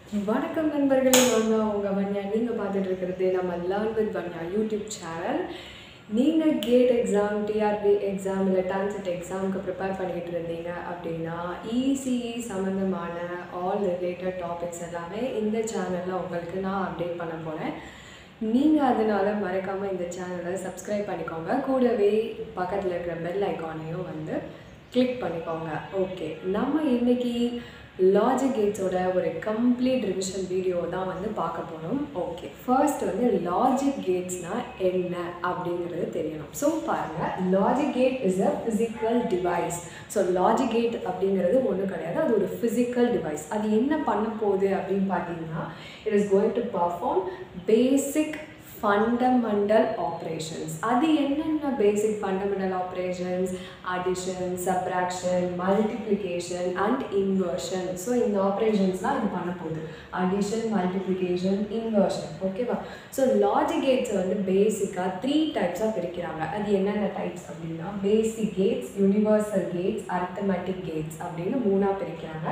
வணக்கம் நண்பர்களே நான் தான் உங்கள் வன்யா நீங்கள் பார்த்துட்டு இருக்கிறது நம்ம learn with Vanya YouTube channel நீங்கள் கேட் எக்ஸாம் டிஆர்பி எக்ஸாம் இல்லை டான்செட் எக்ஸாமுக்கு ப்ரிப்பேர் பண்ணிக்கிட்டு இருந்தீங்க அப்படின்னா இசிஇ சம்மந்தமான ஆல் ரிலேட்டட் டாபிக்ஸ் எல்லாமே இந்த சேனலில் உங்களுக்கு நான் அப்டேட் பண்ண போகிறேன் நீங்கள் அதனால் மறக்காமல் இந்த சேனலை சப்ஸ்கிரைப் பண்ணிக்கோங்க கூடவே பக்கத்தில் இருக்கிற பெல் ஐக்கானையும் வந்து கிளிக் பண்ணிக்கோங்க ஓகே நம்ம இன்னைக்கு லாஜிக் கேட்ஸோட ஒரு கம்ப்ளீட் ரிவிஷன் வீடியோ தான் வந்து பார்க்க போகிறோம் ஓகே ஃபர்ஸ்ட் வந்து லாஜிக் கேட்ஸ்னால் என்ன அப்படிங்கிறது தெரியணும் ஸோ பாருங்கள் logic gate is a physical device so logic gate அப்படிங்கிறது ஒன்றும் கிடையாது அது ஒரு ஃபிசிக்கல் டிவைஸ் அது என்ன பண்ண போகுது அப்படின்னு பார்த்தீங்கன்னா it is going to perform basic fundamental operations அது என்னென்ன basic fundamental operations addition subtraction multiplication and inversion so இந்த ஆப்ரேஷன்ஸ்லாம் இது பண்ண போகுது அடிஷன் மல்டிப்ளிகேஷன் இன்வர்ஷன் ஓகேவா ஸோ லாஜிக் கேட்ஸை வந்து பேசிக்காக த்ரீ டைப்ஸாக பிரிக்கிறாங்க அது என்னென்ன டைப்ஸ் அப்படின்னா basic gates universal gates arithmetic gates அப்படின்னு மூணாக பிரிக்கிறாங்க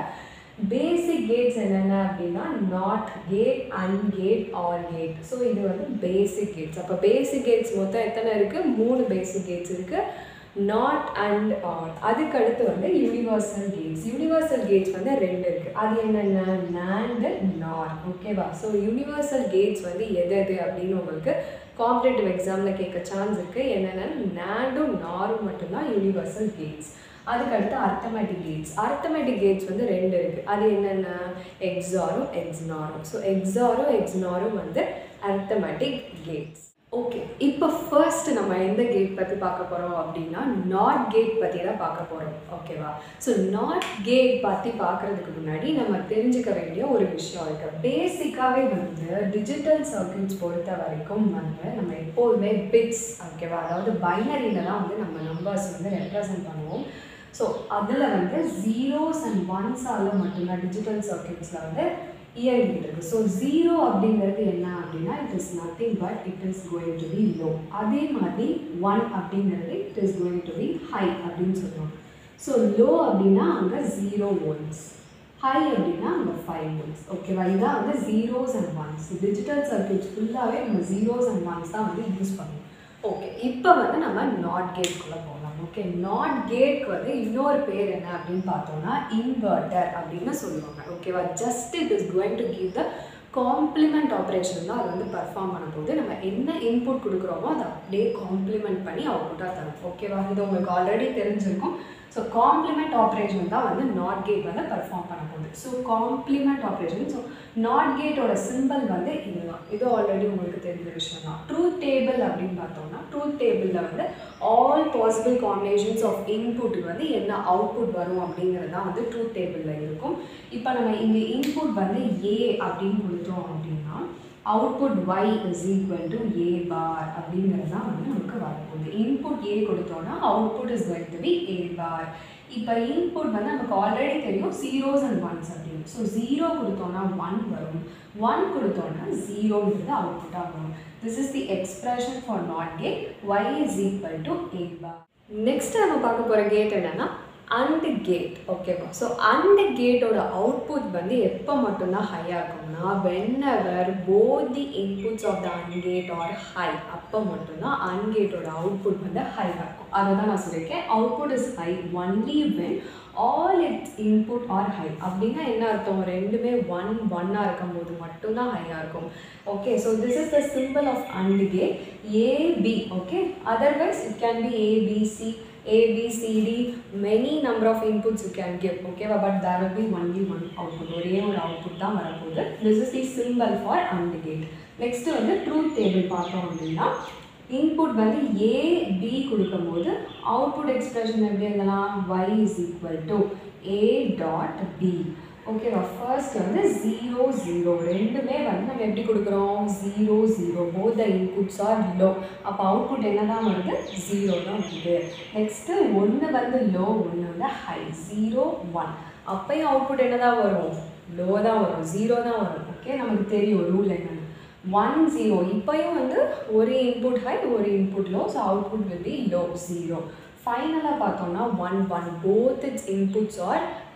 பேசிக் கேட்ஸ் என்னென்ன அப்படின்னா not gate and gate R gate so இது வந்து பேசிக் கேட்ஸ் அப்போ பேசிக் கேட்ஸ் மொத்தம் எத்தனை இருக்குது மூணு பேசிக் கேட்ஸ் இருக்குது நாட் அண்ட் ஆர் அதுக்கு அடுத்து வந்து யூனிவர்சல் கேட்ஸ் யூனிவர்சல் கேட்ஸ் வந்து ரெண்டு இருக்குது அது என்னென்ன நேண்டு நார் ஓகேவா ஸோ யூனிவர்சல் கேட்ஸ் வந்து எது எது அப்படின்னு உங்களுக்கு காம்படேட்டிவ் எக்ஸாமில் கேட்க சான்ஸ் இருக்குது என்னென்னா நேண்டும் நாரும் மட்டும்தான் யூனிவர்சல் கேட்ஸ் அதுக்கடுத்து அர்த்தமேட்டிக் கேட்ஸ் அர்த்தமேட்டிக் கேட்ஸ் வந்து ரெண்டு இருக்குது அது என்னென்ன எக்ஸாரும் எக்ஸ்னாரும் ஸோ எக்ஸாரும் எக்ஸ்னாரும் வந்து அர்த்தமேட்டிக் கேட்ஸ் ஓகே இப்போ ஃபர்ஸ்ட் நம்ம எந்த கேட் பற்றி பார்க்க போகிறோம் அப்படின்னா நாட் கேட் பற்றி தான் பார்க்க போகிறோம் ஓகேவா ஸோ நாட் கேட் பற்றி பார்க்குறதுக்கு முன்னாடி நம்ம தெரிஞ்சுக்க வேண்டிய ஒரு விஷயம் இருக்குது பேசிக்காகவே வந்து டிஜிட்டல் சர்க்கியூட்ஸ் பொறுத்த வரைக்கும் வந்து நம்ம எப்போதுமே பிட்ஸ் ஓகேவா அதாவது பைனரியில் தான் வந்து நம்ம நம்பர்ஸ் வந்து ரெப்ரசன்ட் பண்ணுவோம் ஸோ அதில் வந்து ஜீரோஸ் அண்ட் ஒன்ஸால் மட்டும்தான் டிஜிட்டல் சர்க்கியூட்ஸில் வந்து இயங்கிட்டு இருக்கு ஸோ ஜீரோ அப்படிங்கிறது என்ன அப்படின்னா it is nothing but it is going to be low அதே மாதிரி ஒன் அப்படிங்கிறது it is going to be high அப்படின்னு சொல்லுவோம் ஸோ லோ அப்படின்னா அங்கே ஜீரோ ஒன்ஸ் ஹை அப்படின்னா அங்கே ஃபைவ் ஒன்ஸ் ஓகேவா இதான் வந்து zeros and ones digital circuits ஃபுல்லாகவே நம்ம ஜீரோஸ் அண்ட் ஒன்ஸ் தான் வந்து யூஸ் பண்ணுவோம் ஓகே இப்போ வந்து நம்ம நாட் கேட்குள்ளே போகலாம் ஓகே நாட் கேட்க்கு வந்து இன்னொரு பேர் என்ன அப்படின்னு பார்த்தோம்னா இன்வெர்ட்டர் அப்படின்னு சொல்லுவாங்க ஓகேவா just it is going to give the complement operation தான் அது வந்து பர்ஃபார்ம் பண்ணும்போது நம்ம என்ன இன்புட் கொடுக்குறோமோ அதை அப்படியே காம்ப்ளிமெண்ட் பண்ணி அவுட்புட்டாக தரும் ஓகேவா இது உங்களுக்கு ஆல்ரெடி தெரிஞ்சிருக்கும் ஸோ காம்ப்ளிமெண்ட் ஆப்ரேஷன் தான் வந்து நாட் கேட் வந்து பர்ஃபார்ம் பண்ண போகுது so complement operation so not கேட்டோட சிம்பிள் வந்து இதுதான் இது ஆல்ரெடி உங்களுக்கு தெரிஞ்ச விஷயம் தான் ட்ரூத் டேபிள் அப்படின்னு பார்த்தோம்னா ட்ரூத் டேபிளில் வந்து all possible combinations of input வந்து என்ன அவுட்புட் வரும் அப்படிங்கிறது தான் வந்து ட்ரூத் டேபிளில் இருக்கும் இப்போ நம்ம இங்கே இன்புட் வந்து ஏ அப்படின்னு கொடுத்தோம் அப்படின்னா output y is equal to A bar அப்படிங்கிறது தான் வந்து நமக்கு வரப்போகுது இன்புட் ஏ கொடுத்தோன்னா output is going to be A bar இப்போ இன்புட் வந்து நமக்கு ஆல்ரெடி தெரியும் ஜீரோஸ் அண்ட் ஒன்ஸ் அப்படின்னு ஸோ ஜீரோ கொடுத்தோன்னா ஒன் வரும் ஒன் கொடுத்தோன்னா ஜீரோங்கிறது அவுட்புட்டாக வரும் this is the expression for not gate y is equal to A bar next நம்ம பார்க்க போகிற கேட் என்னன்னா அண்ட் கேட் ஓகேவா ஸோ அண்ட் கேட்டோட அவுட்புட் வந்து எப்போ மட்டும்தான் ஹையாக இருக்கும்னா whenever both the inputs of the and gate are high அப்போ மட்டும்தான் அன்கேட்டோட அவுட்புட் வந்து ஹையாக இருக்கும் அதை தான் நான் சொல்லியிருக்கேன் output is high only when all its input are high அப்படின்னா என்ன அர்த்தம் ரெண்டுமே ஒன் ஒன்னாக இருக்கும் போது மட்டும்தான் ஹையாக இருக்கும் okay so this is the symbol of and gate AB okay otherwise it can be ABC A, B, C, D, many number of inputs you can give, okay, but there will be only one output. ஒரே ஒரு output தான் வரப்போகுது this is the symbol for and gate next வந்து truth table பார்த்தோம் அப்படின்னா input வந்து A B கொடுக்கும்போது output expression எப்படி எழுதலாம் y is equal to A dot B ஓகேவா ஃபர்ஸ்ட் வந்து ஜீரோ ஜீரோ ரெண்டுமே வந்து நம்ம எப்படி கொடுக்குறோம் zero zero both the inputs are low அப்போ அவுட்புட் என்ன தான் வருது ஜீரோ தான் வருது நெக்ஸ்ட்டு ஒன்று வந்து லோ ஒன்று வந்து ஹை ஜீரோ ஒன் அப்போயும் அவுட்புட் என்ன தான் வரும் லோ தான் வரும் ஜீரோ தான் வரும் ஓகே நமக்கு தெரியும் ரூல் என்னன்னு ஒன் ஜீரோ இப்போயும் வந்து ஒரு இன்புட் ஹை ஒரு input low so output will be low zero ஃபைனலாக பார்த்தோம்னா one one both its inputs are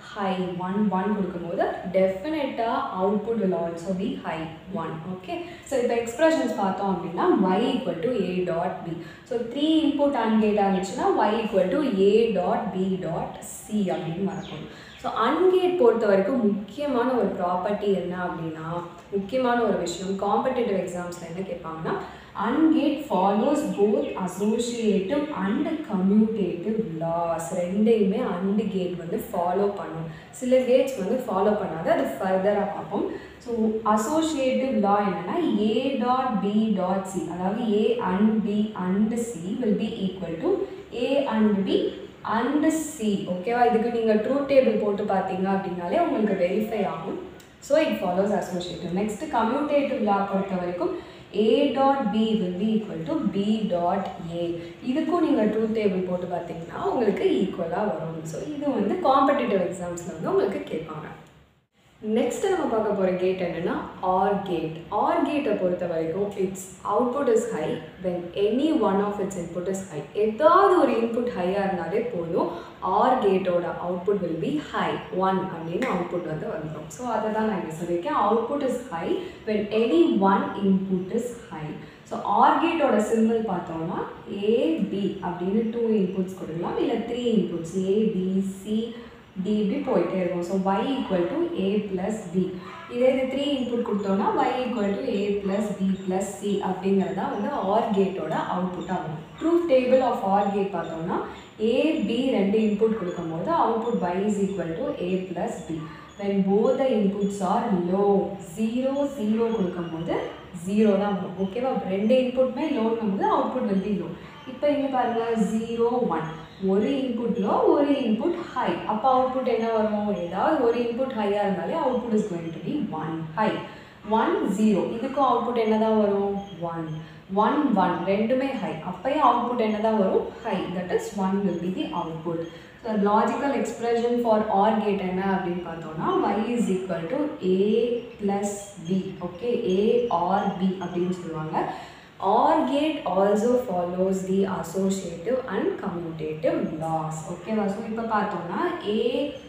high one one கொடுக்கும்போது டெஃபினட்டாக output will also be high one okay so இப்போ எக்ஸ்பிரஷன்ஸ் பார்த்தோம் அப்படின்னா y equal to A dot B so three input AND gate ஆகிடுச்சுன்னா y equal to A dot B dot C அப்படின்னு வரப்போம் so அன்கேட் பொறுத்த வரைக்கும் முக்கியமான ஒரு ப்ராப்பர்ட்டி என்ன அப்படின்னா முக்கியமான ஒரு விஷயம் காம்படிட்டிவ் எக்ஸாம்ஸில் என்ன கேட்பாங்கன்னா AND gate follows both associative and commutative laws ரெண்டையுமே அண்ட் கேட் வந்து ஃபாலோ பண்ணும் சில கேட்ஸ் வந்து ஃபாலோ பண்ணாது அது ஃபர்தராக பார்ப்போம் ஸோ அசோசியேட்டிவ் லா என்னென்னா A dot B dot C அதாவது A and B and C will be equal to A and B and C ஓகேவா இதுக்கு நீங்கள் ட்ரூத் டேபிள் போட்டு பார்த்தீங்க அப்படின்னாலே உங்களுக்கு வெரிஃபை ஆகும் so it follows associative next commutative law பொறுத்த வரைக்கும் A dot B will be equal to B dot A இதுக்கும் நீங்கள் ட்ரூத் டேபிள் போட்டு பார்த்தீங்கன்னா உங்களுக்கு ஈக்குவலாக வரும் ஸோ இது வந்து காம்படிட்டிவ் எக்ஸாம்ஸில் வந்து உங்களுக்கு கேட்பாங்க நெக்ஸ்ட் நம்ம பார்க்க போகிற கேட் என்னென்னா ஆர் கேட் ஆர் கேட்டை பொறுத்த வரைக்கும் its output is high when any one of its input is high ஏதாவது ஒரு இன்புட் ஹையாக இருந்தாலே போதும் ஆர் கேட்டோட output will be high one அப்படின்னு அவுட்புட் வந்து வந்துடும் ஸோ அதை தான் நான் இங்கே சொல்லியிருக்கேன் output is high when any one input is high so OR கேட்டோட சிம்பிள் பார்த்தோம்னா ஏபி அப்படின்னு டூ இன்புட்ஸ் கொடுக்கலாம் இல்லை த்ரீ இன்புட்ஸ் ஏபிசி டி இப்படி போயிட்டே இருக்கும் so y equal to A plus B இதே இது த்ரீ இன்புட் கொடுத்தோம்னா y equal to A plus B plus C அப்படிங்கிறது தான் வந்து ஆர் கேட்டோட அவுட்புட் ஆகும் truth table of OR gate பார்த்தோம்னா ஏ பி ரெண்டு இன்புட் கொடுக்கும்போது output y is equal to A plus B when both the inputs are low zero zero கொடுக்கும்போது zero தான் வரும் ஓகேவா ரெண்டு இன்புட்மே லோன்னும் போது அவுட்புட் வந்து லோ இப்போ இங்கே பாருங்கள் ஜீரோ ஒன் ஒரு இன்புட் லோ ஒரு இன்புட் ஹை அப்போ அவுட்புட் என்ன வரும் ஏதாவது ஒரு இன்புட் ஹையாக இருந்தாலே output is going to be one high one zero இதுக்கும் அவுட்புட் என்ன தான் வரும் ஒன் ஒன் ஒன் ரெண்டுமே ஹை அப்போயும் அவுட்புட் என்ன தான் வரும் high that is one will be the output so logical expression for OR gate என்ன அப்படின்னு பார்த்தோம்னா y is equal to A plus B okay A OR B அப்படின்னு சொல்லுவாங்க OR gate also follows the associative and commutative laws ஓகேவா so இப்போ பார்த்தோம்னா A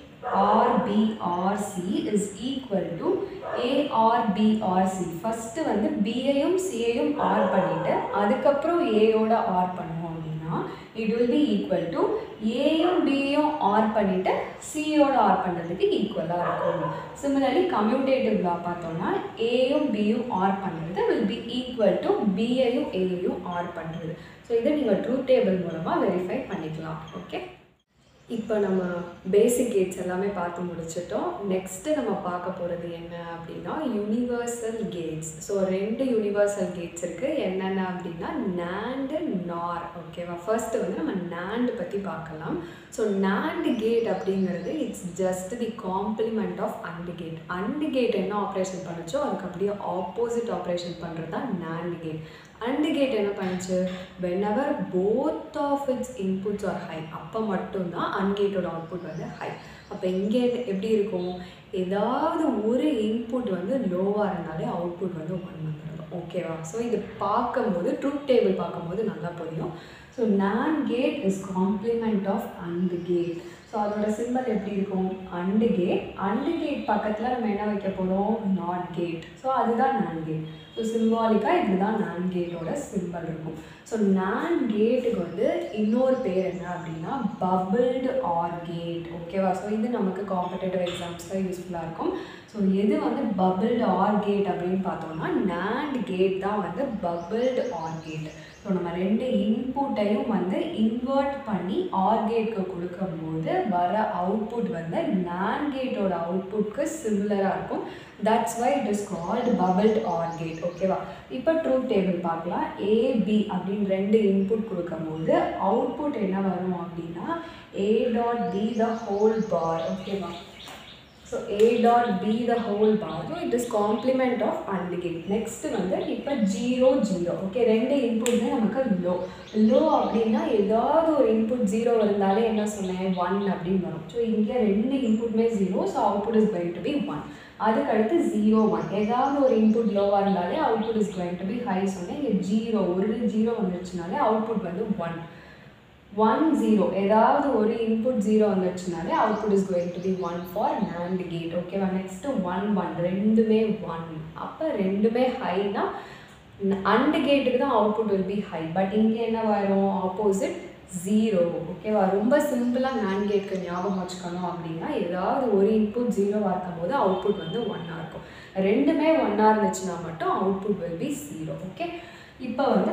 OR B OR C is equal to A OR B OR C first வந்து பியையும் சியையும் R பண்ணிவிட்டு அதுக்கப்புறம் ஏயோட OR பண்ணுவோம் அப்படின்னா it will be equal to ஏயும் பியும் ஆர் பண்ணிவிட்டு சியோட ஆர் பண்ணுறதுக்கு ஈக்குவலாக இருக்கும் சிமிலர்லி கம்யூட்டேட்டிவ் லா பார்த்தோம்னா ஏயும் பியும் ஆர் பண்ணுறது வில் பி ஈக்குவல் டு பியையும் ஏயையும் ஆர் பண்ணுறது ஸோ இதை நீங்கள் ட்ரூத் டேபிள் மூலமாக வெரிஃபை பண்ணிக்கலாம் ஓகே இப்போ நம்ம பேசிக் கேட்ஸ் எல்லாமே பார்த்து முடிச்சிட்டோம் நெக்ஸ்ட்டு நம்ம பார்க்க போகிறது என்ன அப்படின்னா யூனிவர்சல் கேட்ஸ் ஸோ ரெண்டு யூனிவர்சல் கேட்ஸ் இருக்குது என்னென்ன அப்படின்னா நேண்டு நார் ஓகேவா ஃபர்ஸ்ட்டு வந்து நம்ம நேண்டு பற்றி பார்க்கலாம் ஸோ நேண்டு கேட் அப்படிங்கிறது it's just the complement of AND gate AND gate என்ன ஆப்ரேஷன் பண்ணுச்சோ அதுக்கு அப்படியே ஆப்போசிட் ஆப்ரேஷன் பண்ணுறது தான் நேண்டு கேட் அண்டு கேட் என்ன பண்ணுச்சு whenever both of its inputs are high அப்போ மட்டும்தான் அன்கேட்டோட அவுட்புட் வந்து ஹை அப்போ இங்கே எப்படி இருக்கும் ஏதாவது ஒரு இன்புட் வந்து லோவாக இருந்தாலே அவுட்புட் வந்து ஒன் வந்துடும் ஓகேவா ஸோ இது பார்க்கும்போது ட்ரூத் டேபிள் பார்க்கும்போது நல்லா புரியும் so NAND gate is complement of AND gate so அதோட சிம்பிள் எப்படி இருக்கும் அண்டு கேட் அண்டு கேட் பக்கத்தில் நம்ம என்ன வைக்க போகிறோம் நாட் கேட் ஸோ அதுதான் நான் கேட் ஸோ சிம்பாலிக்காக இதுதான் நான் கேட்டோட சிம்பிள் இருக்கும் ஸோ நான் கேட்டுக்கு வந்து இன்னொரு பேர் என்ன அப்படின்னா பபிள்டு ஆர் கேட் ஓகேவா ஸோ இது நமக்கு காம்படேட்டிவ் எக்ஸாம்ஸில் யூஸ்ஃபுல்லாக இருக்கும் ஸோ எது வந்து பபிள்டு ஆர் கேட் அப்படின்னு பார்த்தோம்னா நேண்ட் கேட் தான் வந்து பபிள்டு ஆர் கேட் ஸோ நம்ம ரெண்டு இன்புட்டையும் வந்து இன்வெர்ட் பண்ணி ஆர் கேட்க்கு கொடுக்கும்போது வர அவுட்புட் வந்து நான் கேட்டோட அவுட்புட்க்கு சிமிலராக இருக்கும் that's why it is called bubbled OR gate ஓகேவா இப்போ ட்ரூத் டேபிள் பார்க்கலாம் ஏபி அப்படின்னு ரெண்டு இன்புட் கொடுக்கும்போது அவுட்புட் என்ன வரும் அப்படின்னா A dot B the whole bar ஓகேவா so A dot B the whole bar so it is complement of and gate next வந்து இப்போ ஜீரோ ஜீரோ ஓகே ரெண்டு இன்புட்மே நமக்கு லோ லோ அப்படின்னா ஏதாவது ஒரு இன்புட் ஜீரோ இருந்தாலே என்ன சொன்னேன் ஒன் அப்படின்னு வரும் ஸோ இங்கே ரெண்டு இன்புட்மே zero so output is going to be one அதுக்கடுத்து ஜீரோ ஒன் ஏதாவது ஒரு இன்புட் லோவாக இருந்தாலே output is going to be high சொன்னேன் இங்கே ஜீரோ ஒரு ஜீரோ வந்துருச்சுனாலே அவுட்புட் வந்து ஒன் ஒன் ஜீரோ ஏதாவது ஒரு இன்புட் ஜீரோ வந்துச்சுனாலே output is going to be one for NAND gate ஓகேவா நெக்ஸ்ட்டு ஒன் ஒன் ரெண்டுமே ஒன் அப்போ ரெண்டுமே ஹைனா அண்ட் கேட்டுக்கு தான் output will be high but இங்கே என்ன வரும் ஆப்போசிட் ஜீரோ ஓகேவா ரொம்ப சிம்பிளாக NAND கேட்க்கு ஞாபகம் வச்சுக்கணும் அப்படின்னா ஏதாவது ஒரு இன்புட் ஜீரோவாக இருக்கும் போது அவுட்புட் வந்து ஒன்னாக இருக்கும் ரெண்டுமே ஒன்னாக இருந்துச்சுன்னா மட்டும் output will be zero okay இப்போ வந்து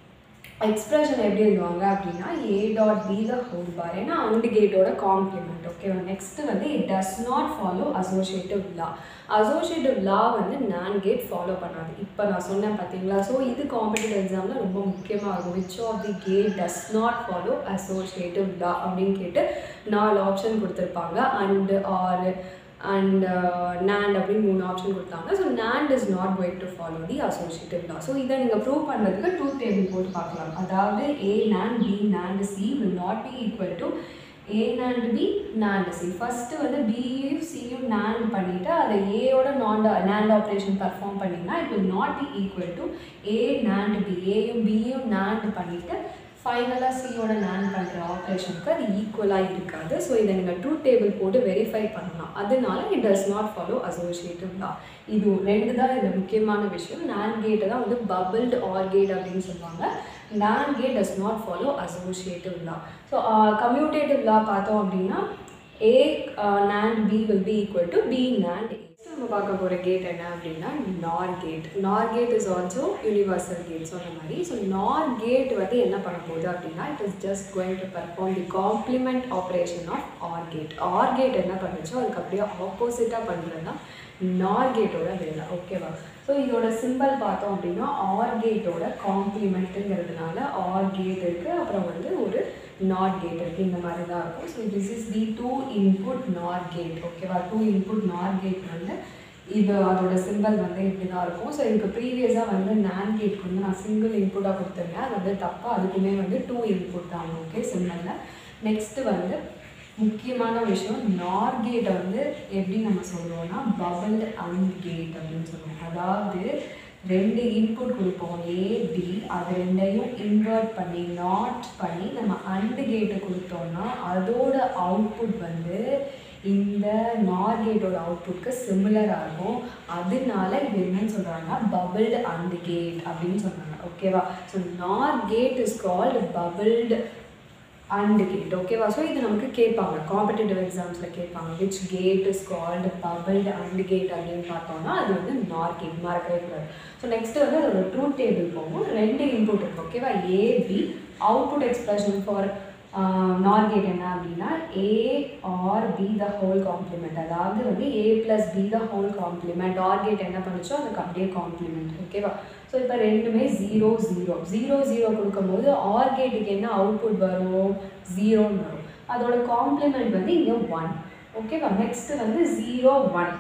எக்ஸ்பிரஷன் எப்படி எழுதுவாங்க அப்படின்னா A dot B the whole bar ஏன்னா அண்ட் கேட்டோட காம்ப்ளிமெண்ட் ஓகேவா நெக்ஸ்ட் வந்து it does not follow associative law associative law வந்து நான் கேட் ஃபாலோ பண்ணாது இப்போ நான் சொன்னேன் பார்த்தீங்களா ஸோ இது காம்படிட்டிவ் எக்ஸாமில் ரொம்ப முக்கியமாக இருக்கும் which of the gate does not follow associative law அப்படின்னு கேட்டு நாலு ஆப்ஷன் கொடுத்துருப்பாங்க அண்டு ஆர் அண்ட் NAND அப்படின்னு மூணு ஆப்ஷன் கொடுத்தாங்க so NAND is not going to follow the associative law so இதை நீங்கள் ப்ரூவ் பண்ணுறதுக்கு டூ டேபிள் போட்டு பார்க்கலாம் அதாவது A NAND B NAND C will not be equal to A NAND B NAND C first வந்து பியும் சியும் NAND பண்ணிவிட்டு அதை ஏயோட நான் NAND ஆப்ரேஷன் பர்ஃபார்ம் பண்ணிங்கன்னா it will not be equal to A NAND B ஏயும் பியும் NAND பண்ணிவிட்டு ஃபைனலாக சியோட நான் பண்ணுற ஆப்ரேஷனுக்கு அது ஈக்குவலாக இருக்காது ஸோ இதை நீங்கள் டூ டேபிள் போட்டு வெரிஃபை பண்ணலாம் அதனால it does not follow associative law இது ரெண்டு தான் இதில் முக்கியமான விஷயம் நான் கேட்டை தான் வந்து பபிள்டு ஆர் கேட் அப்படின்னு சொல்லுவாங்க NAND gate does not follow associative law so commutative law பார்த்தோம் அப்படின்னா A NAND B will be equal to B NAND A நம்ம பார்க்க போகிற கேட் என்ன அப்படின்னா NOR gate NOR gate is also universal gate சொன்ன மாதிரி ஸோ நார் கேட் வந்து என்ன பண்ண போகுது அப்படின்னா it is just going to perform the complement operation of OR gate R gate என்ன பண்ணுச்சோ அதுக்கு அப்படியே ஆப்போசிட்டாக பண்ணுறது தான் நார் கேட்டோட வேலை ஓகேவா ஸோ இதோட சிம்பிள் பார்த்தோம் அப்படின்னா ஆர் கேட்டோட காம்ப்ளிமெண்ட்டுங்கிறதுனால ஆர் கேட் இருக்குது அப்புறம் வந்து ஒரு நாட் கேட் இருக்குது இந்த மாதிரி தான் இருக்கும் so this is the two input NOT gate ஓகேவா டூ இன்புட் நாட் கேட் வந்து இது அதோட சிம்பிள் வந்து இப்படி தான் இருக்கும் ஸோ இதுக்கு ப்ரீவியஸாக வந்து NAND கேட்க்கு வந்து நான் சிங்கிள் இன்புட்டாக கொடுத்துருந்தேன் அது வந்து தப்பாக அதுக்குமே வந்து டூ இன்புட் தான் ஓகே சிம்பிளில் நெக்ஸ்ட்டு வந்து முக்கியமான விஷயம் நார் கேட்டை வந்து எப்படி நம்ம சொல்லுவோம்னா பபிள் அண்ட் கேட் அப்படின்னு சொல்லுவோம் அதாவது ரெண்டு இன்புட் கொடுப்போம் ஏ பி அது ரெண்டையும் இன்வெர்ட் பண்ணி நாட் பண்ணி நம்ம அண்டு கேட்டு கொடுத்தோம்னா அதோட அவுட்புட் வந்து இந்த நார் கேட்டோட அவுட்புட்க்கு சிமிலராக இருக்கும் அதனால இது என்னன்னு சொல்கிறாங்கன்னா பபிள்டு அண்ட் கேட் அப்படின்னு சொல்கிறாங்க ஓகேவா so NOR gate is called bubbled AND gate ஓகேவா ஸோ இது நமக்கு கேட்பாங்க காம்படிட்டிவ் எக்ஸாம்ஸில் கேட்பாங்க which gate is called bubbled AND gate அப்படின்னு பார்த்தோம்னா அது வந்து நார் கேட் மறக்கவே கூடாது ஸோ நெக்ஸ்ட் வந்து அதோட ட்ரூத் டேபிள் போகும் ரெண்டு இன்புட் இருக்கு ஓகேவா AB output expression for NOR gate என்ன அப்படின்னா A OR B the whole complement அதாவது வந்து A plus B the whole complement OR gate என்ன பண்ணுச்சோ அதுக்கு அப்படியே காம்ப்ளிமெண்ட் ஓகேவா ஸோ இப்போ ரெண்டுமே ஜீரோ ஜீரோ ஜீரோ ஜீரோ கொடுக்கும்போது ஆர் கேட்டுக்கு என்ன அவுட்புட் வரும் ஜீரோன்னு வரும் அதோட காம்ப்ளிமெண்ட் வந்து இங்கே ஒன் ஓகேவா நெக்ஸ்ட்டு வந்து ஜீரோ ஒன்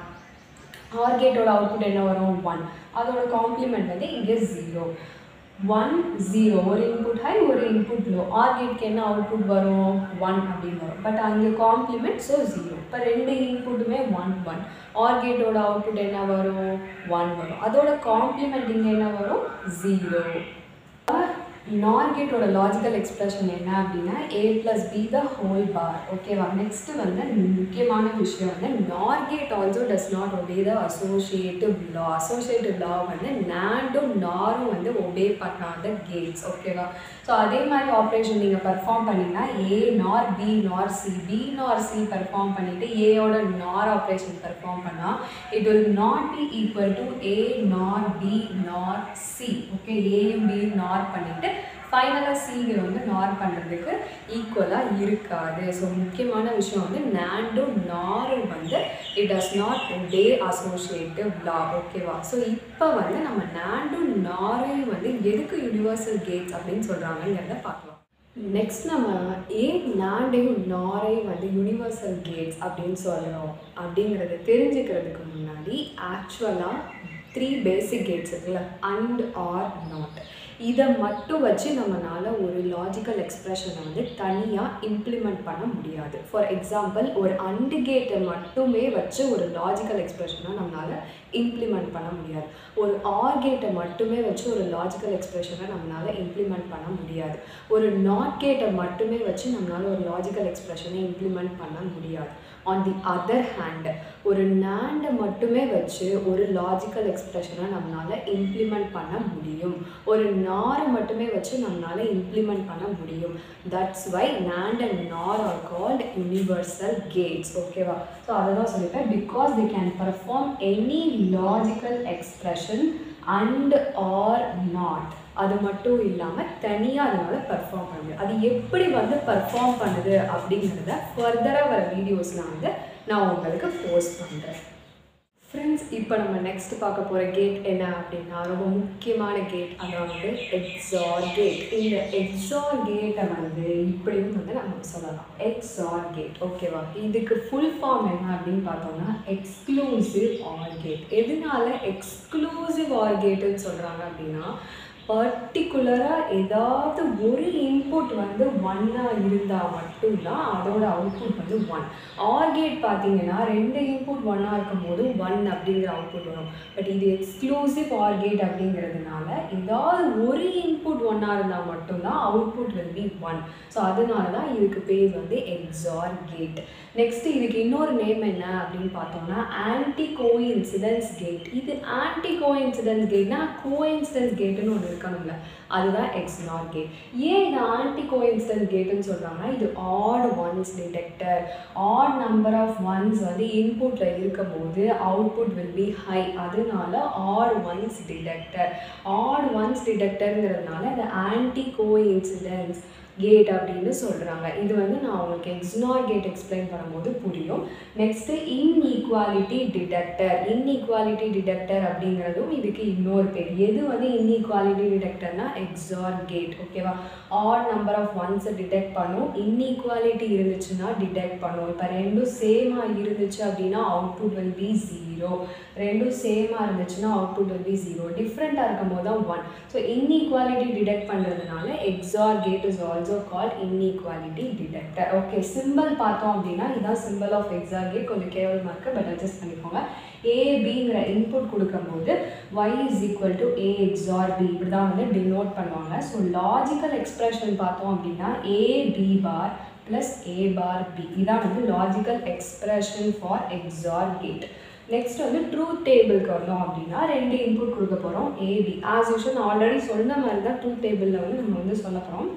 ஆர் கேட்டோட அவுட்புட் என்ன வரும் ஒன் அதோட காம்ப்ளிமெண்ட் வந்து இங்கே ஜீரோ ஒன் ஜீரோ ஒரு இன்புட் ஹை ஒரு இன்புட் லோ ஆர் கேட்க்கு என்ன அவுட்புட் வரும் ஒன் அப்படின்னு வரும் பட் அங்கே காம்ப்ளிமெண்ட் ஸோ ஜீரோ இப்போ ரெண்டு இன்புட்டுமே ஒன் ஒன் ஆர் கேட்டோட அவுட்புட் என்ன வரும் ஒன் வரும் அதோட காம்ப்ளிமெண்ட் இங்கே என்ன வரும் ஜீரோ நார் கேட்டோட லாஜிக்கல் எக்ஸ்பிரஷன் என்ன அப்படின்னா A plus B the whole bar ஓகேவா நெக்ஸ்ட் வந்து முக்கியமான விஷயம் வந்து NOR gate also does not obey the associative law associative law வந்து நாண்டும் நாரும் வந்து ஒபே பண்ணாத கேட்ஸ் ஓகேவா ஸோ அதே மாதிரி ஆப்ரேஷன் நீங்கள் பர்ஃபார்ம் பண்ணிங்கன்னா ஏ NOR B NOR C B NOR C perform பண்ணிவிட்டு ஏயோட நார் ஆப்ரேஷன் பர்ஃபார்ம் பண்ணால் it will not be equal to A NOR B NOR C okay ஏயும் பியும் நார் பண்ணிவிட்டு ஃபைனலாக சிக்கு வந்து நார் பண்ணுறதுக்கு ஈக்குவலாக இருக்காது ஸோ முக்கியமான விஷயம் வந்து நாண்டும் நாரும் வந்து it does not obey associative law ஓகேவா ஸோ இப்போ வந்து நம்ம நாண்டும் நாரையும் வந்து எதுக்கு யுனிவர்சல் கேட்ஸ் அப்படின்னு சொல்கிறாங்கங்கிறத பார்க்கலாம் நெக்ஸ்ட் நம்ம ஏன் நாண்டையும் நாரையும் வந்து யூனிவர்சல் கேட்ஸ் அப்படின்னு சொல்கிறோம் அப்படிங்கிறத தெரிஞ்சுக்கிறதுக்கு முன்னாடி ஆக்சுவலாக த்ரீ பேசிக் கேட்ஸ் இருக்குல்ல அண்ட் ஆர் நாட் இதை மட்டும் வச்சு நம்மளால் ஒரு லாஜிக்கல் எக்ஸ்ப்ரெஷனை வந்து தனியாக இம்ப்ளிமெண்ட் பண்ண முடியாது ஃபார் எக்ஸாம்பிள் ஒரு அண்டு கேட்டை மட்டுமே வச்சு ஒரு லாஜிக்கல் எக்ஸ்ப்ரெஷனை நம்மளால் இம்ப்ளிமெண்ட் பண்ண முடியாது ஒரு ஆர் கேட்டை மட்டுமே வச்சு ஒரு லாஜிக்கல் எக்ஸ்ப்ரெஷனை நம்மளால் இம்ப்ளிமெண்ட் பண்ண முடியாது ஒரு நாட் கேட்டை மட்டுமே வச்சு நம்மளால் ஒரு லாஜிக்கல் எக்ஸ்ப்ரெஷனை இம்ப்ளிமெண்ட் பண்ண முடியாது ஆன் தி அதர் ஹேண்ட் ஒரு நேண்டை மட்டுமே வச்சு ஒரு லாஜிக்கல் எக்ஸ்ப்ரெஷனை நம்மளால் இம்ப்ளிமெண்ட் பண்ண முடியும் ஒரு நாரை மட்டுமே வச்சு நம்மளால் இம்ப்ளிமெண்ட் பண்ண முடியும் that's why NAND and NOR are called universal gates ஓகேவா ஸோ அதை தான் சொல்லியிருக்கேன் because the can perform any logical expression AND OR NOT அது மட்டும் இல்லாமல் தனியாக அதனால் பர்ஃபார்ம் பண்ண முடியும் அது எப்படி வந்து பர்ஃபார்ம் பண்ணுது அப்படிங்கிறத ஃபர்தராக வர வீடியோஸில் வந்து நான் உங்களுக்கு போஸ்ட் பண்ணுறேன் ஃப்ரெண்ட்ஸ் இப்போ நம்ம நெக்ஸ்ட் பார்க்க போகிற கேட் என்ன அப்படின்னா ரொம்ப முக்கியமான கேட் அதாவது எக்ஸார் கேட் இந்த எக்ஸார் கேட்டை வந்து இப்படியும் வந்து நம்ம சொல்லலாம் எக்ஸார் கேட் ஓகேவா இதுக்கு ஃபுல் ஃபார்ம் என்ன அப்படின்னு பார்த்தோம்னா எக்ஸ்க்ளூசிவ் ஆர் கேட் எதனால எக்ஸ்க்ளூசிவ் ஆர் கேட்டுன்னு சொல்கிறாங்க அப்படின்னா பர்டிகுலராக ஏதாவது ஒரு இன்புட் வந்து ஒன்னாக இருந்தால் மட்டும்தான் அதோட அவுட்புட் வந்து ஒன் ஆர் கேட் பார்த்தீங்கன்னா ரெண்டு இன்புட் ஒன்னாக இருக்கும்போது ஒன் அப்படிங்கிற அவுட்புட் வரும் பட் இது எக்ஸ்க்ளூசிவ் ஆர் கேட் அப்படிங்கிறதுனால ஏதாவது ஒரு இன்புட் ஒன்னாக இருந்தால் மட்டும்தான் output will be one so அதனால தான் இதுக்கு பேர் வந்து எக்ஸார் கேட் நெக்ஸ்ட் இதுக்கு இன்னொரு நேம் என்ன அப்படின்னு பார்த்தோம்னா ஆன்டி கோஇன்சிடென்ஸ் கேட் இது ஆன்டி கோஇன்சிடென்ஸ் கேட்னா கோஇன்சிடென்ஸ் கேட்டுன்னு ஒன்று இருக்கணும்ல அதுதான் எக்ஸ்நார் கேட் ஏன் இது ஆன்டி கோஇன்சிடென்ஸ் கேட்டுன்னு சொல்கிறாங்கன்னா இது odd ones detector odd number of ones வந்து இன்புட்டில் இருக்கும்போது அவுட்புட் வில் பி ஹை அதனால odd ones detector odd ones டிடெக்டருங்கிறதுனால இந்த ஆன்டி கோஇன்சிடென்ஸ் கேட் அப்படின்னு சொல்கிறாங்க இது வந்து நான் உங்களுக்கு எக்ஸ்னார் கேட் எக்ஸ்பிளைன் பண்ணும்போது புரியும் next inequality detector inequality detector அப்படிங்கிறதும் இதுக்கு இன்னொரு பேர் எது வந்து இன்இக்வாலிட்டி டிடெக்டர்னா எக்ஸார் கேட் ஓகேவா ஆட் நம்பர் ஆஃப் ஒன்ஸை டிடெக்ட் பண்ணும் இன்இக்வாலிட்டி இருந்துச்சுன்னா டிடெக்ட் பண்ணும் இப்போ ரெண்டும் சேமாக இருந்துச்சு அப்படின்னா அவுட்புட் வில் பி ஜீரோ ரெண்டும் சேமாக இருந்துச்சுன்னா அவுட்புட் வில் பி ஜீரோ டிஃப்ரெண்ட்டாக இருக்கும் போது தான் ஒன் ஸோ இன்இக்வாலிட்டி டிடெக்ட் பண்ணுறதுனால XOR gate is also call inequality detector okay simple பார்த்தோம் அப்படின்னா இதுதான் சிம்பிள் ஆஃப் எக்ஸார் கேட் கொஞ்சம் கேவலமாக இருக்குது பட் அட்ஜஸ்ட் பண்ணிக்கோங்க ஏபிங்கிற இன்புட் கொடுக்கும்போது y is equal to A XOR B இப்படி தான் வந்து டினோட் பண்ணுவாங்க ஸோ லாஜிக்கல் எக்ஸ்பிரஷன் பார்த்தோம் அப்படின்னா A B bar plus A bar B இதான் வந்து logical expression for XOR gate next வந்து ட்ரூத் டேபிளுக்கு வந்தோம் அப்படின்னா ரெண்டு இன்புட் கொடுக்க போகிறோம் ஏபி ஆஸ் யூஷுவல் நான் ஆல்ரெடி சொன்ன மாதிரி தான் ட்ரூத் டேபிளில் வந்து நம்ம வந்து சொல்ல போகிறோம்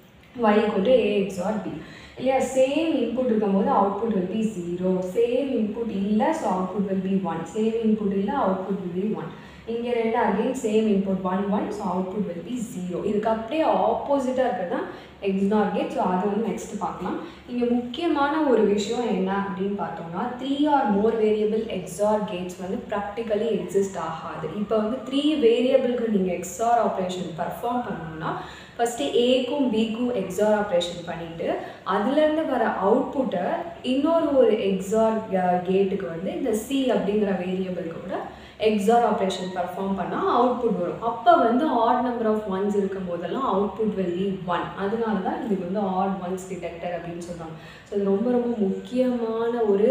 y equal to a XOR b இல்லையா சேம் இன்புட் இருக்கும்போது output will be zero same input இல்லை so output will be one same input இல்லை அவுட்புட் வில் பி ஒன் இங்கே ரெண்டு again same input one one so output will be zero இதுக்கு அப்படியே ஆப்போசிட்டாக இருக்கிறது தான் எக்ஸ்னார் கேட் ஸோ அதை வந்து நெக்ஸ்ட் பார்க்கலாம் இங்கே முக்கியமான ஒரு விஷயம் என்ன அப்படின்னு பார்த்தோம்னா three or more variable XOR gates வந்து ப்ராக்டிக்கலி எக்ஸிஸ்ட் ஆகாது இப்போ வந்து த்ரீ வேரியபிளுக்கு நீங்கள் எக்ஸார் ஆப்ரேஷன் பர்ஃபார்ம் பண்ணணும்னா ஃபஸ்ட்டு ஏக்கும் பிக்கும் எக்ஸார் ஆப்ரேஷன் பண்ணிவிட்டு அதுலேருந்து வர அவுட்புட்டை இன்னொரு ஒரு எக்ஸார் கேட்டுக்கு வந்து இந்த சி அப்படிங்கிற வேரியபிளுக்கு கூட எக்ஸார் ஆப்ரேஷன் பர்ஃபார்ம் பண்ணால் அவுட்புட் வரும் அப்போ வந்து ஆட் நம்பர் ஆஃப் ஒன்ஸ் இருக்கும் போதெல்லாம் அவுட்புட் வெளி ஒன் அதனால தான் இதுக்கு வந்து ஆட் ஒன்ஸ் டிடெக்டர் அப்படின்னு சொல்கிறாங்க ஸோ இது ரொம்ப ரொம்ப முக்கியமான ஒரு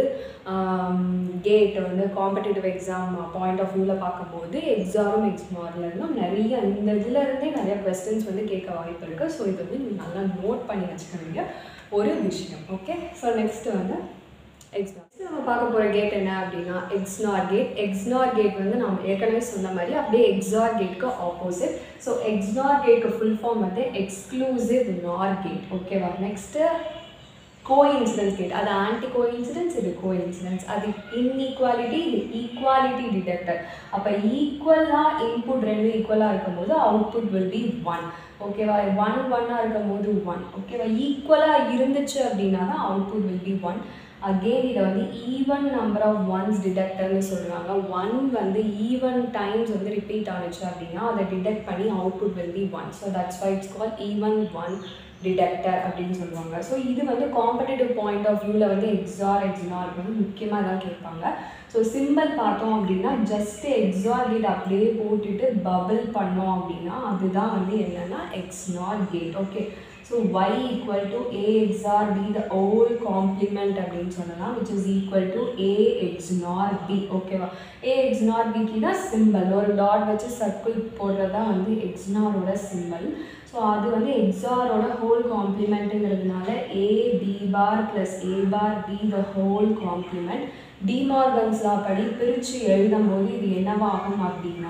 கேட் வந்து காம்படிட்டிவ் எக்ஸாம் பாயிண்ட் ஆஃப் வியூவில் பார்க்கும்போது எக்ஸாரும் எக்ஸ்மார்லேருந்தும் நிறைய இந்த இதுலேருந்தே நிறைய கொஸ்டின்ஸ் வந்து கேட்க வாய்ப்பு இருக்குது ஸோ இது வந்து நீங்கள் நல்லா நோட் பண்ணி வச்சுக்க வேண்டிய ஒரு விஷயம் ஓகே ஸோ நெக்ஸ்ட் வந்து எக்ஸ்னார் நம்ம பார்க்க போகிற கேட் என்ன அப்படின்னா எக்ஸ்னார் கேட் எக்ஸ்னார் கேட் வந்து நம்ம ஏற்கனவே சொன்ன மாதிரி அப்படியே எக்ஸார் கேட்க்கு ஆப்போசிட் ஸோ எக்ஸ்னார் கேட்க்கு ஃபுல் ஃபார்ம் வந்து எக்ஸ்க்ளூசிவ் நார் கேட் ஓகேவா நெக்ஸ்ட்டு கோஇன்சிடென்ஸ் கேட் அது ஆன்டி கோஇன்சிடென்ஸ் இது கோஇன்சிடென்ஸ் அது இன்இக்வாலிட்டி இது ஈக்குவாலிட்டி டிடெக்டர் அப்போ ஈக்குவலாக இன்புட் ரெண்டும் ஈக்குவலாக இருக்கும்போது அவுட்புட் வில் பி ஒன் ஓகேவா ஒன் ஒன்னாக இருக்கும்போது ஒன் ஓகேவா ஈக்குவலாக இருந்துச்சு அப்படின்னா தான் output will be one again இதை வந்து ஈவன் நம்பர் ஆஃப் ஒன்ஸ் டிடெக்டர்னு சொல்கிறாங்க ஒன் வந்து ஈவன் டைம்ஸ் வந்து ரிப்பீட் ஆனிச்சு அப்படின்னா அதை டிடெக்ட் பண்ணி output will be one so that's why it's call even one detector அப்படின்னு சொல்லுவாங்க ஸோ இது வந்து காம்படிட்டிவ் பாயிண்ட் ஆஃப் வியூவில் வந்து எக்ஸார் எக்ஸார் வந்து முக்கியமாக தான் கேட்பாங்க ஸோ ஸோ சிம்பிள் பார்த்தோம் அப்படின்னா ஜஸ்ட் எக்ஸார் கேட் அப்படியே போட்டுட்டு பபிள் பண்ணோம் அப்படின்னா அதுதான் வந்து என்னென்னா X NOT gate okay so y equal to a XOR b the whole complement அப்படின்னு சொல்லலாம் which is equal to a XOR b ஓகேவா a XOR b க்கு தான் சிம்பிள் ஒரு டாட் வச்சு சர்க்கிள் போடுறதா வந்து எக்ஸ்னாரோட சிம்பிள் ஸோ அது வந்து எக்ஸாரோட ஹோல் காம்ப்ளிமெண்ட்டுங்கிறதுனால A B bar plus A bar B the whole complement De Morgan's law படி பிரித்து எழுதும் போது இது என்னவாகும் அப்படின்னா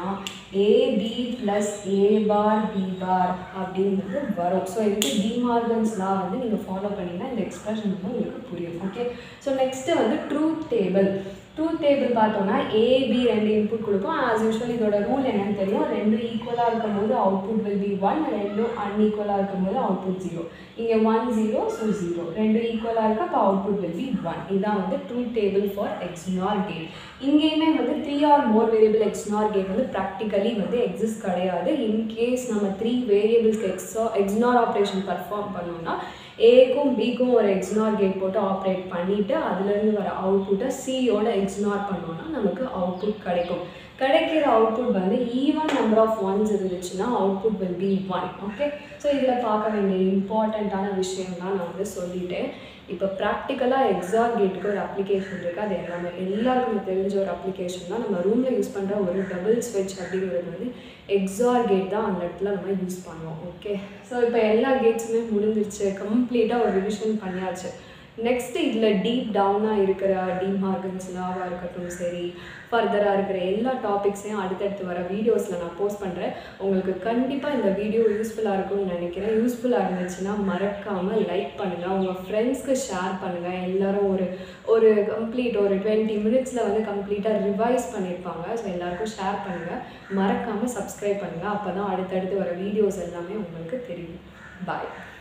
A B plus A bar B bar அப்படின்றது வரும் ஸோ இதுக்கு டிமார்கன்ஸ் லா வந்து நீங்கள் ஃபாலோ பண்ணிங்கன்னா இந்த எக்ஸ்பிரஷன் வந்து உங்களுக்கு புரியும் ஓகே ஸோ நெக்ஸ்ட்டு வந்து ட்ரூத் டேபிள் ட்ரூத் டேபிள் பார்த்தோம்னா ஏபி ரெண்டு இன்புட் கொடுப்போம் ஆஸ் யூஷுவல் இதோட ரூல் என்னன்னு தெரியும் ரெண்டும் ஈக்குவலாக இருக்கும் போது அவுட்புட் வில் பி ஒன் ரெண்டும் அன்ஈக்குவலாக இருக்கும் போது அவுட்புட் ஜீரோ இங்கே ஒன் ஜீரோ ஸோ ஜீரோ ரெண்டும் ஈக்குவலாக இருக்கு அப்போ அவுட்புட் வில் பி ஒன் இதுதான் வந்து truth table for XNOR gate இங்கேயுமே வந்து three or more variable XNOR gate வந்து ப்ராக்டிக்கலி வந்து எக்ஸிஸ்ட் கிடையாது இன்கேஸ் நம்ம த்ரீ வேரியபிள்ஸ்க்கு எக்ஸா எக்ஸ்னார் ஆப்ரேஷன் பர்ஃபார்ம் பண்ணோம்னா ஏக்கும் பிக்கும் ஒரு எக்ஸ்னார் கேட் போட்டு ஆப்ரேட் பண்ணிவிட்டு அதுலேருந்து வர அவுட்புட்டை சியோட எக்ஸ்னார் பண்ணோம்னா நமக்கு அவுட்புட் கிடைக்கும் கிடைக்கிற அவுட்புட் வந்து ஈவன் நம்பர் ஆஃப் ஒன்ஸ் இருந்துச்சுன்னா output will be one okay so இதில் பார்க்க வேண்டிய இம்பார்ட்டண்ட்டான விஷயம் தான் நான் வந்து சொல்லிட்டேன் இப்போ ப்ராக்டிக்கலாக எக்ஸார் கேட்டுக்கு ஒரு அப்ளிகேஷன் இருக்குது அது எல்லாமே எல்லாருக்குமே தெரிஞ்ச ஒரு அப்ளிகேஷன் தான் நம்ம ரூமில் யூஸ் பண்ணுற ஒரு டபுள் ஸ்விட்ச் அப்படிங்கிறது வந்து எக்ஸார் கேட் தான் அந்த இடத்துல நம்ம யூஸ் பண்ணுவோம் ஓகே ஸோ இப்போ எல்லா கேட்ஸுமே முடிஞ்சிருச்சு கம்ப்ளீட்டாக ஒரு ரிவிஷன் பண்ணியாச்சு நெக்ஸ்ட்டு இதில் டீப் டவுனாக இருக்கிற டிமார்கன்ஸ் லாவாக இருக்கட்டும் சரி ஃபர்தராக இருக்கிற எல்லா டாபிக்ஸையும் அடுத்தடுத்து வர வீடியோஸில் நான் போஸ்ட் பண்ணுறேன் உங்களுக்கு கண்டிப்பாக இந்த வீடியோ யூஸ்ஃபுல்லாக இருக்கும்னு நினைக்கிறேன் யூஸ்ஃபுல்லாக இருந்துச்சுன்னா மறக்காமல் லைக் பண்ணுங்கள் உங்கள் ஃப்ரெண்ட்ஸ்க்கு ஷேர் பண்ணுங்கள் எல்லோரும் ஒரு ஒரு கம்ப்ளீட் ஒரு டுவெண்ட்டி மினிட்ஸில் வந்து கம்ப்ளீட்டாக ரிவைஸ் பண்ணியிருப்பாங்க ஸோ எல்லாருக்கும் ஷேர் பண்ணுங்கள் மறக்காமல் சப்ஸ்கிரைப் பண்ணுங்கள் அப்போ தான் அடுத்தடுத்து வர வீடியோஸ் எல்லாமே உங்களுக்கு தெரியும் பாய்